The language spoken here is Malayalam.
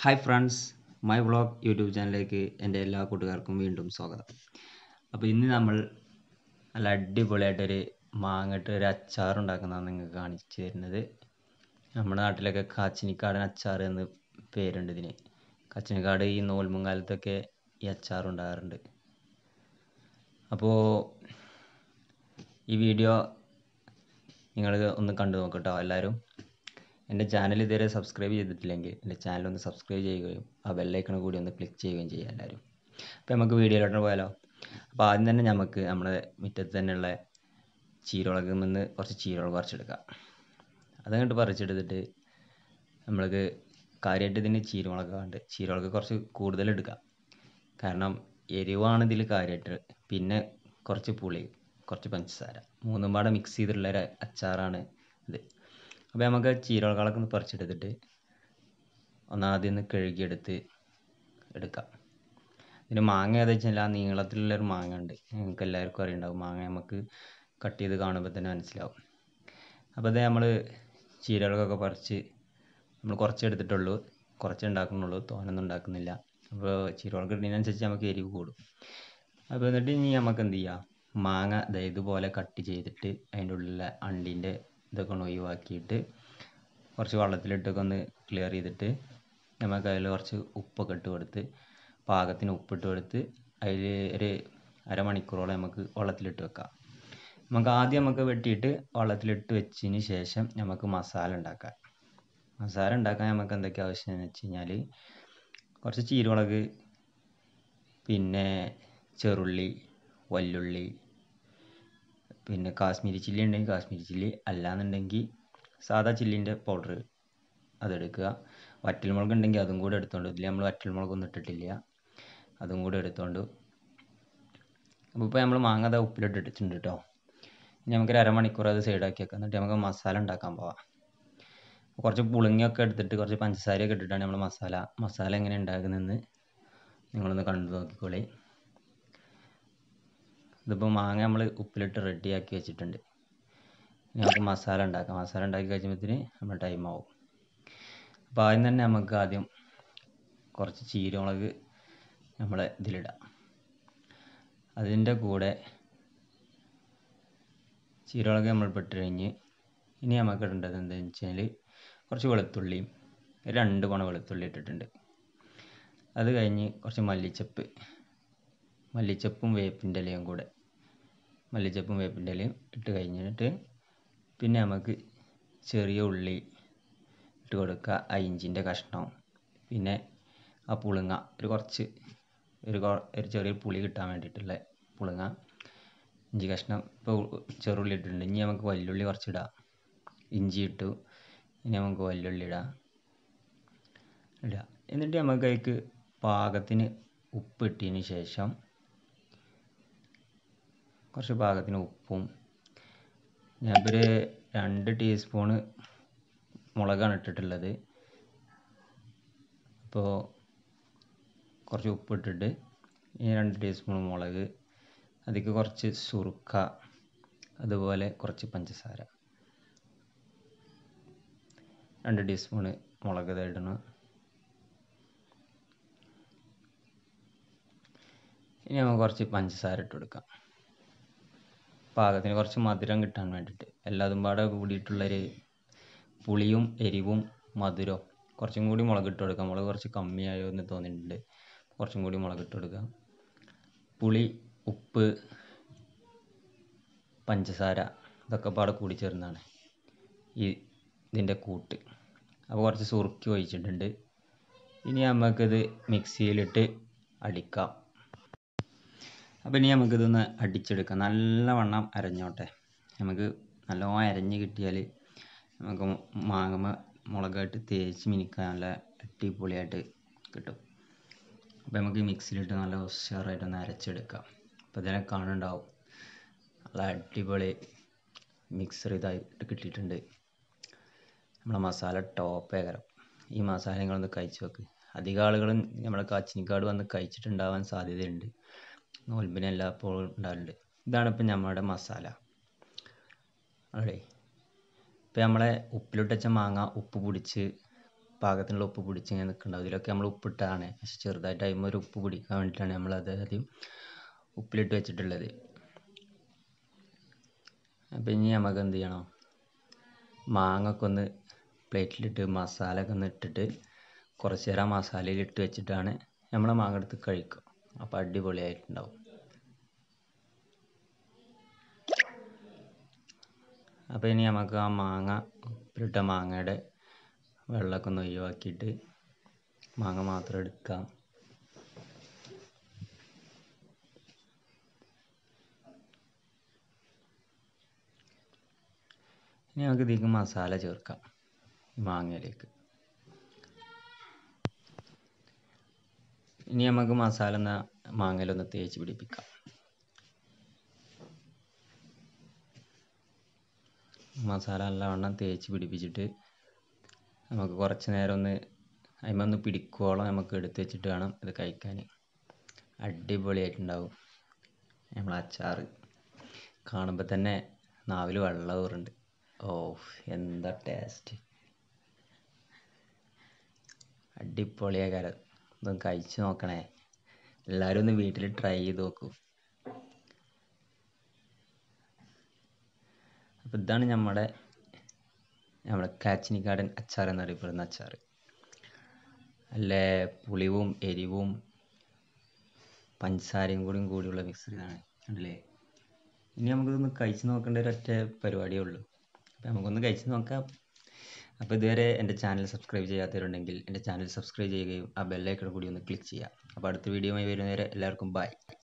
hi friends my vlog YouTube ചാനലിലേക്ക് എൻ്റെ എല്ലാ കൂട്ടുകാർക്കും വീണ്ടും സ്വാഗതം അപ്പോൾ ഇന്ന് നമ്മൾ നല്ല അടിപൊളിയായിട്ടൊരു മാങ്ങട്ട് ഒരു അച്ചാർ ഉണ്ടാക്കുന്നതാണ് നിങ്ങൾക്ക് കാണിച്ചു തരുന്നത് നമ്മുടെ നാട്ടിലൊക്കെ കാച്ചിനിക്കാടൻ അച്ചാർ എന്ന് പേരുണ്ട് ഇതിന് കാച്ചിനിക്കാട് ഈ നോൽമ്പും കാലത്തൊക്കെ ഈ അച്ചാർ ഉണ്ടാകാറുണ്ട് അപ്പോൾ ഈ വീഡിയോ നിങ്ങൾ ഒന്ന് കണ്ടു നോക്കട്ടോ എല്ലാവരും എൻ്റെ ചാനൽ ഇതുവരെ സബ്സ്ക്രൈബ് ചെയ്തിട്ടില്ലെങ്കിൽ എൻ്റെ ചാനൽ ഒന്ന് സബ്സ്ക്രൈബ് ചെയ്യുകയും ആ ബെല്ലൈക്കൺ കൂടി ഒന്ന് ക്ലിക്ക് ചെയ്യുകയും ചെയ്യുക എല്ലാവരും അപ്പോൾ നമുക്ക് വീഡിയോയിലോട്ട് പോയാലോ അപ്പോൾ ആദ്യം തന്നെ നമുക്ക് നമ്മുടെ മുറ്റത്ത് തന്നെയുള്ള ചീരമുളകിൽ നിന്ന് കുറച്ച് ചീരമുളക് പറിച്ചെടുക്കാം അതങ്ങോട്ട് പറിച്ചെടുത്തിട്ട് നമ്മൾക്ക് കാര്യമായിട്ട് ഇതിന് ചീരമുളക് ഉണ്ട് ചീരമുളക് കുറച്ച് കൂടുതൽ എടുക്കാം കാരണം എരിവാണ് ഇതിൽ കാര്യമായിട്ട് പിന്നെ കുറച്ച് പുളി കുറച്ച് പഞ്ചസാര മൂന്നും പാടെ മിക്സ് ചെയ്തിട്ടുള്ള ഒരു അച്ചാറാണ് ഇത് അപ്പോൾ നമുക്ക് ചീരകളൊക്കെ ഒന്ന് പറിച്ചെടുത്തിട്ട് ഒന്ന് ആദ്യം ഒന്ന് കഴുകിയെടുത്ത് എടുക്കാം ഇതിന് മാങ്ങ ഏതാ വെച്ചാൽ ആ നീളത്തിലുള്ളൊരു മാങ്ങ ഉണ്ട് നിങ്ങൾക്ക് എല്ലാവർക്കും അറിയുണ്ടാവും മാങ്ങ നമുക്ക് കട്ട് ചെയ്ത് കാണുമ്പോൾ തന്നെ മനസ്സിലാവും അപ്പോൾ ഇത് നമ്മൾ ചീരകളൊക്കെ പറിച്ച് നമ്മൾ കുറച്ച് എടുത്തിട്ടുള്ളൂ കുറച്ച് ഉണ്ടാക്കുന്നുള്ളൂ തോനൊന്നും ഉണ്ടാക്കുന്നില്ല അപ്പോൾ ചീരകളൊക്കെ ഇടുന്നതിനനുസരിച്ച് നമുക്ക് എരിവ് കൂടും അപ്പോൾ എന്നിട്ട് ഇനി നമുക്ക് എന്ത് ചെയ്യാം മാങ്ങ ദേ ഇതുപോലെ കട്ട് ചെയ്തിട്ട് അതിൻ്റെ ഉള്ളിലെ അണ്ടിൻ്റെ ഇതൊക്കെ ഒന്ന് ഒഴിവാക്കിയിട്ട് കുറച്ച് വെള്ളത്തിലിട്ടൊക്കെ ഒന്ന് ക്ലിയർ ചെയ്തിട്ട് നമുക്ക് അതിൽ കുറച്ച് ഉപ്പൊക്കെ ഇട്ട് കൊടുത്ത് പാകത്തിന് ഉപ്പിട്ട് കൊടുത്ത് അതിൽ ഒരു അരമണിക്കൂറോളം നമുക്ക് വെള്ളത്തിലിട്ട് വെക്കാം നമുക്ക് ആദ്യം നമുക്ക് വെട്ടിയിട്ട് വെള്ളത്തിലിട്ട് വെച്ചതിന് ശേഷം നമുക്ക് മസാല ഉണ്ടാക്കാം മസാല ഉണ്ടാക്കാൻ നമുക്ക് എന്തൊക്കെ ആവശ്യമെന്ന് വെച്ച് കഴിഞ്ഞാൽ കുറച്ച് ചീരുമുളക് പിന്നെ ചെറുള്ളി വല്ലുള്ളി പിന്നെ കാശ്മീരി ചില്ലി ഉണ്ടെങ്കിൽ കാശ്മീരി ചില്ലി അല്ലാന്നുണ്ടെങ്കിൽ സാദാ ചില്ലിൻ്റെ പൗഡർ അതെടുക്കുക വറ്റൽമുളക് ഉണ്ടെങ്കിൽ അതും കൂടെ എടുത്തോണ്ട് ഇതിൽ നമ്മൾ വറ്റൽമുളകൊന്നും ഇട്ടിട്ടില്ല അതും കൂടെ എടുത്തോണ്ട് അപ്പോൾ ഇപ്പോൾ നമ്മൾ മാങ്ങ അതാ ഉപ്പിലിട്ട് ഇട്ടിട്ടുണ്ട് കേട്ടോ ഇനി നമുക്കൊരു അരമണിക്കൂർ അത് സൈഡാക്കി വെക്കാം എന്നിട്ട് നമുക്ക് മസാല ഉണ്ടാക്കാൻ പോവാം കുറച്ച് പുളിങ്ങയൊക്കെ എടുത്തിട്ട് കുറച്ച് പഞ്ചസാരയൊക്കെ ഇട്ടിട്ടാണ് നമ്മൾ മസാല മസാല എങ്ങനെ ഉണ്ടാക്കുന്നതെന്ന് നിങ്ങളൊന്ന് കണ്ടു നോക്കിക്കോളി ഇതിപ്പോൾ മാങ്ങ നമ്മൾ ഉപ്പിലിട്ട് റെഡിയാക്കി വെച്ചിട്ടുണ്ട് ഇനി നമുക്ക് മസാല ഉണ്ടാക്കാം മസാല ഉണ്ടാക്കി കഴിയുമ്പോഴത്തേന് നമ്മൾ ടൈം ആവും അപ്പോൾ ആദ്യം തന്നെ നമുക്ക് ആദ്യം കുറച്ച് ചീരമുളക് നമ്മൾ ഇതിലിടാം അതിൻ്റെ കൂടെ ചീരമുളക് നമ്മൾ പെട്ട് കഴിഞ്ഞ് ഇനി നമുക്ക് ഇടേണ്ടത് എന്താണെന്ന് വെച്ചാൽ കുറച്ച് വെളുത്തുള്ളിയും രണ്ട് പണ വെളുത്തുള്ളി ഇട്ടിട്ടുണ്ട് അത് കഴിഞ്ഞ് കുറച്ച് മല്ലിച്ചപ്പ് മല്ലിച്ചപ്പും വേപ്പിൻ്റെ ഇലയും കൂടെ മല്ലിച്ചപ്പും വേപ്പിൻ്റെ ഇലയും ഇട്ട് കഴിഞ്ഞിട്ട് പിന്നെ നമുക്ക് ചെറിയ ഉള്ളി ഇട്ട് കൊടുക്കുക ആ ഇഞ്ചിൻ്റെ കഷ്ണം പിന്നെ ആ പുളുങ്ങ ഒരു കുറച്ച് ഒരു ഒരു ചെറിയ പുളി കിട്ടാൻ വേണ്ടിയിട്ടുള്ള പുളുങ്ങ ഇഞ്ചി കഷ്ണം ഇപ്പോൾ ചെറുള്ളി ഇട്ടിട്ടുണ്ട് ഇനി നമുക്ക് വല്യുള്ളി കുറച്ചിടാം ഇഞ്ചി ഇട്ടു ഇനി നമുക്ക് വല്യുള്ളി ഇടാം ഇടുക എന്നിട്ട് നമുക്ക് അതിലേക്ക് പാകത്തിന് ഉപ്പ് ഇട്ടതിന് ശേഷം കുറച്ച് പാകത്തിന് ഉപ്പും ഞാനിപ്പോൾ ഒരു രണ്ട് ടീസ്പൂണ് മുളകാണ് ഇട്ടിട്ടുള്ളത് അപ്പോൾ കുറച്ച് ഉപ്പിട്ടിട്ട് ഈ രണ്ട് ടീസ്പൂൺ മുളക് അതിലേക്ക് കുറച്ച് സുറുക്ക അതുപോലെ കുറച്ച് പഞ്ചസാര രണ്ട് ടീസ്പൂണ് മുളക് ഇടണം ഇനി നമുക്ക് കുറച്ച് പഞ്ചസാര ഇട്ട് കൊടുക്കാം പാകത്തിന് കുറച്ച് മധുരം കിട്ടാൻ വേണ്ടിയിട്ട് എല്ലാതും പാടെ കൂടിയിട്ടുള്ളൊരു പുളിയും എരിവും മധുരവും കുറച്ചും കൂടി മുളക് ഇട്ട് കൊടുക്കാം മുളക് കുറച്ച് കമ്മിയായോ എന്ന് തോന്നിയിട്ടുണ്ട് കുറച്ചും കൂടി മുളക് ഇട്ട് കൊടുക്കാം പുളി ഉപ്പ് പഞ്ചസാര ഇതൊക്കെ പാടെ കൂടി ചേർന്നാണ് ഈ ഇതിൻ്റെ കൂട്ട് അപ്പോൾ കുറച്ച് സുറുക്കി ഒഴിച്ചിട്ടുണ്ട് ഇനി നമുക്കിത് മിക്സിയിലിട്ട് അടിക്കാം അപ്പോൾ ഇനി നമുക്കിതൊന്ന് അടിച്ചെടുക്കാം നല്ലവണ്ണം അരഞ്ഞോട്ടെ നമുക്ക് നല്ലോണം അരഞ്ഞ് കിട്ടിയാൽ നമുക്ക് മാങ്ങമ മുളകായിട്ട് തേച്ച് മിനിക്കാൻ നല്ല അടിപൊളിയായിട്ട് കിട്ടും അപ്പോൾ നമുക്ക് മിക്സിയിലിട്ട് നല്ല ഉഷാറായിട്ടൊന്ന് അരച്ചെടുക്കാം അപ്പോൾ ഇതിനെ കാണുന്നുണ്ടാവും നല്ല അടിപൊളി മിക്സർ ഇതായിട്ട് കിട്ടിയിട്ടുണ്ട് നമ്മളെ മസാല ടോപ്പ് ഏകരം ഈ മസാല നിങ്ങളൊന്ന് കഴിച്ച് നോക്ക് അധികം ആളുകളും നമ്മുടെ കാച്ചിനിക്കാട് വന്ന് കഴിച്ചിട്ടുണ്ടാവാൻ സാധ്യതയുണ്ട് നോൽമ്പിന് എല്ലായ്പ്പോഴും ഉണ്ടാകലുണ്ട് ഇതാണ് ഇപ്പം നമ്മുടെ മസാല അതെ ഇപ്പം നമ്മളെ ഉപ്പിലിട്ടച്ച മാങ്ങ ഉപ്പ് പിടിച്ച് പാകത്തിനുള്ള ഉപ്പ് പിടിച്ച് ഇങ്ങനെ നിൽക്കുന്നുണ്ടാവും ഇതിലൊക്കെ നമ്മൾ ഉപ്പിട്ടതാണ് പക്ഷെ ചെറുതായിട്ട് അതിന്മേൽ ഒരു ഉപ്പ് പിടിക്കാൻ വേണ്ടിയിട്ടാണ് നമ്മൾ അത് ആദ്യം ഉപ്പിലിട്ട് വെച്ചിട്ടുള്ളത് അപ്പോൾ ഇനി നമുക്ക് എന്ത് ചെയ്യണം മാങ്ങ ഒക്കെ ഒന്ന് പ്ലേറ്റിലിട്ട് മസാല ഒക്കെ ഒന്ന് ഇട്ടിട്ട് കുറച്ച് നേരം ആ മസാലയിൽ ഇട്ട് വെച്ചിട്ടാണ് നമ്മൾ മാങ്ങ എടുത്ത് കഴിക്കുക അപ്പോൾ അടിപൊളിയായിട്ടുണ്ടാവും അപ്പോൾ ഇനി നമുക്ക് ആ മാങ്ങ ഉപ്പിലിട്ട മാങ്ങയുടെ വെള്ളമൊക്കെ ഒന്ന് ഒഴിവാക്കിയിട്ട് മാങ്ങ മാത്രം എടുക്കാം ഇനി നമുക്ക് ഇതിലേക്ക് മസാല ചേർക്കാം ഈ മാങ്ങയിലേക്ക് ഇനി നമുക്ക് മസാല ഒന്ന് മാങ്ങയിലൊന്ന് തേച്ച് പിടിപ്പിക്കാം മസാല നല്ലവണ്ണം തേച്ച് പിടിപ്പിച്ചിട്ട് നമുക്ക് കുറച്ച് നേരം ഒന്ന് അതിന്മേൽ ഒന്ന് പിടിക്കുവോളം നമുക്ക് എടുത്ത് വെച്ചിട്ട് വേണം ഇത് കഴിക്കാൻ അടിപൊളിയായിട്ടുണ്ടാവും നമ്മളെ അച്ചാർ കാണുമ്പോൾ തന്നെ നാവിൽ വെള്ളം ഊറുണ്ട് ഓ എന്താ ടേസ്റ്റ് അടിപൊളിയായ കാരം ഇതൊന്ന് കഴിച്ച് നോക്കണേ എല്ലാവരും ഒന്ന് വീട്ടിൽ ട്രൈ ചെയ്ത് നോക്കൂ അപ്പോൾ ഇതാണ് നമ്മുടെ നമ്മുടെ കാച്ചിനിക്കാടൻ അച്ചാർ എന്നറിയപ്പെടുന്ന അച്ചാർ നല്ല പുളിവും എരിവും പഞ്ചസാരയും കൂടിയും കൂടിയുള്ള മിശ്രിതമാണ് കണ്ടില്ലേ ഇനി നമുക്കിതൊന്ന് കഴിച്ച് നോക്കേണ്ട ഒരൊറ്റ പരിപാടിയേ ഉള്ളൂ അപ്പോൾ നമുക്കൊന്ന് കഴിച്ച് നോക്കാം അപ്പോൾ ഇതുവരെ എൻ്റെ ചാനൽ സബ്സ്ക്രൈബ് ചെയ്യാത്തവരുണ്ടെങ്കിൽ എൻ്റെ ചാനൽ സബ്സ്ക്രൈബ് ചെയ്യുകയും ആ ബെല്ലൈക്കൺ കൂടി ഒന്ന് ക്ലിക്ക് ചെയ്യുക അപ്പോൾ അടുത്ത വീഡിയോയുമായി വരുന്നവരെ എല്ലാവർക്കും ബൈ